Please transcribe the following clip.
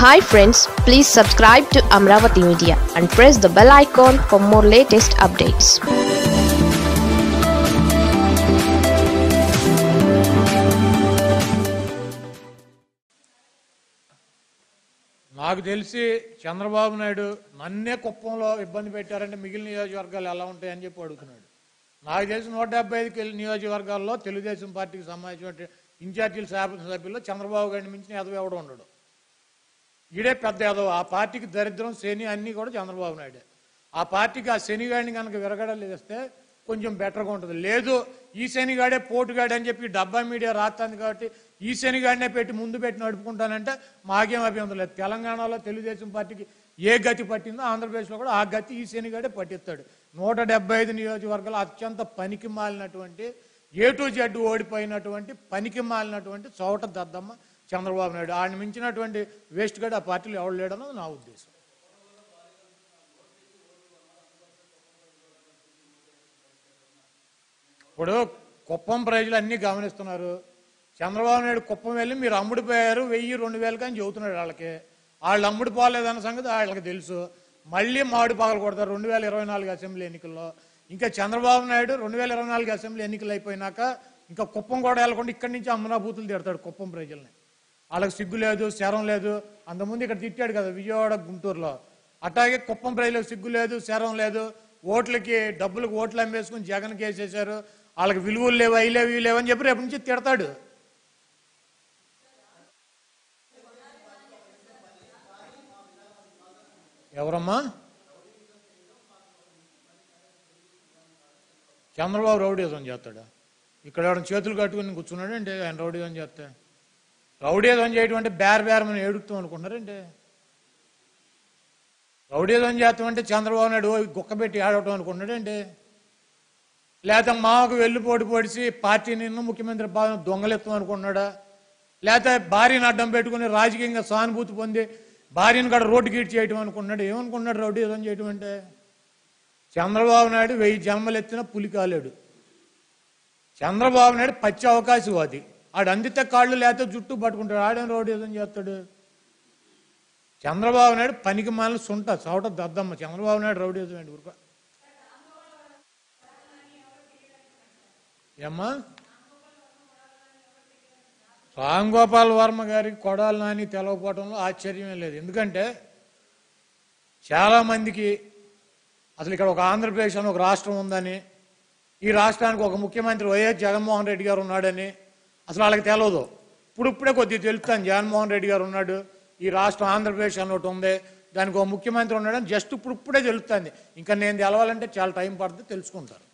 hi friends please subscribe to Amaravati media and press the bell icon for more latest updates నాకు తెలిసి చంద్రబాబు నాయుడు నన్నే కుప్పంలో ఇబ్బంది పెట్టారంటే మిగిలిన నియోజకవర్గాలు ఎలా ఉంటాయని చెప్పి అడుగుతున్నాడు నాకు తెలిసి నూట డెబ్బై ఐదు కిలో నియోజకవర్గాల్లో తెలుగుదేశం పార్టీకి సంబంధించిన ఇన్ఛార్జీల శాసనసభ్యుల్లో చంద్రబాబు గారిని మించిన ఎదవ ఎవడం ఉండడు ఈడే పెద్ద ఎదవ ఆ పార్టీకి దరిద్రం శని అన్నీ కూడా చంద్రబాబు నాయుడే ఆ పార్టీకి ఆ శనిగాడిని కనుక విరగడలేస్తే కొంచెం బెటర్గా ఉంటుంది లేదు ఈ శనిగాడే పోటుగాడే అని చెప్పి డబ్బా మీడియా రాస్తుంది కాబట్టి ఈ శనిగాడినే పెట్టి ముందు పెట్టి నడుపుకుంటానంటే మాకేం అభ్యంతరం లేదు తెలంగాణలో తెలుగుదేశం పార్టీకి ఏ గతి పట్టిందో ఆంధ్రప్రదేశ్లో కూడా ఆ గతి ఈ శనిగాడే పట్టిస్తాడు నూట డెబ్బై ఐదు నియోజకవర్గాలు అత్యంత పనికి మాలినటువంటి ఏ టు జెడ్ ఓడిపోయినటువంటి పనికి మాలినటువంటి చోట దద్దమ్మ చంద్రబాబు నాయుడు ఆయన మించినటువంటి వేస్ట్ గడ్ ఆ పార్టీలో ఎవడు లేడన్నది నా ఉద్దేశం ఇప్పుడు కుప్పం ప్రజలు అన్నీ గమనిస్తున్నారు చంద్రబాబు నాయుడు కుప్పం వెళ్ళి మీరు అమ్ముడిపోయారు వెయ్యి రెండు వేలకి అని చెబుతున్నాడు వాళ్ళకి వాళ్ళు అమ్ముడు పోలేదన్న సంగతి వాళ్ళకి తెలుసు మళ్ళీ మామిడి పగలు కొడతారు రెండు వేల ఇరవై నాలుగు అసెంబ్లీ ఎన్నికల్లో ఇంకా చంద్రబాబు నాయుడు రెండు వేల ఇరవై నాలుగు అసెంబ్లీ ఎన్నికలు అయిపోయినాక ఇంకా కుప్పం కూడా వెళ్ళకుండా ఇక్కడి నుంచి అమ్మనా బూతులు తిడతాడు కుప్పం ప్రజల్ని వాళ్ళకి సిగ్గు లేదు శరం లేదు అంతకుముందు ఇక్కడ తిట్టాడు కదా విజయవాడ గుంటూరులో అట్లాగే కుప్పం ప్రజలకు సిగ్గు లేదు శరం లేదు ఓట్లకి డబ్బులకు ఓట్లు అమ్మేసుకుని జగన్ కేసేశారు వాళ్ళకి విలువలు లేవు అవి లేవు ఇవి లేవు అని చెప్పి రేపు నుంచి తిడతాడు ఎవరమ్మా చంద్రబాబు రౌడీజం చేస్తాడా ఇక్కడ ఎవరైనా చేతులు కట్టుకుని కూర్చున్నాడు అంటే ఆయన రౌడీజం చేస్తే రౌడీజం చేయటం అంటే బేర బేరమని ఏడుస్తాం అనుకుంటున్నారంటే రౌడీజం చేస్తాం అంటే చంద్రబాబు నాయుడు ఓ గుక్క పెట్టి ఆడటం అనుకున్నాడు అంటే లేకపోతే మాకు వెళ్ళిపోటు పొడిచి పార్టీ నిన్ను ముఖ్యమంత్రి బాగా దొంగలెత్తాం అనుకున్నాడా లేకపోతే భార్యను అడ్డం పెట్టుకుని రాజకీయంగా సానుభూతి పొంది భార్యను కూడా రోడ్డు గీట్ చేయటం అనుకున్నాడు ఏమనుకున్నాడు రౌడీజం చేయటం అంటే చంద్రబాబు నాయుడు వెయ్యి జన్మలు ఎత్తిన పులి కాలేడు చంద్రబాబు నాయుడు పచ్చి అవకాశవాది ఆడు అందితే కాళ్ళు లేకపోతే జుట్టు పట్టుకుంటాడు ఆడేం రౌడీజం చేస్తాడు చంద్రబాబు నాయుడు పనికి మాలిన సుంట చవట దద్దమ్మ చంద్రబాబు నాయుడు రౌడీజం ఏంటి ఊరుకో ఏమ్మా రామ్ గోపాల్ వర్మ గారికి కొడాలి నాని తెలవకపోవడంలో ఆశ్చర్యమే లేదు ఎందుకంటే చాలామందికి అసలు ఇక్కడ ఒక ఆంధ్రప్రదేశ్ అని ఒక రాష్ట్రం ఉందని ఈ రాష్ట్రానికి ఒక ముఖ్యమంత్రి వైఎస్ జగన్మోహన్ రెడ్డి గారు ఉన్నాడని అసలు వాళ్ళకి తెలియదు ఇప్పుడిప్పుడే కొద్దిగా తెలుస్తాను జగన్మోహన్ రెడ్డి గారు ఉన్నాడు ఈ రాష్ట్రం ఆంధ్రప్రదేశ్ అని ఒకటి ఉంది దానికి ఒక ముఖ్యమంత్రి ఉన్నాడని జస్ట్ ఇప్పుడు ఇప్పుడే తెలుస్తుంది ఇంకా నేను తెలవాలంటే చాలా టైం పడుతుంది తెలుసుకుంటారు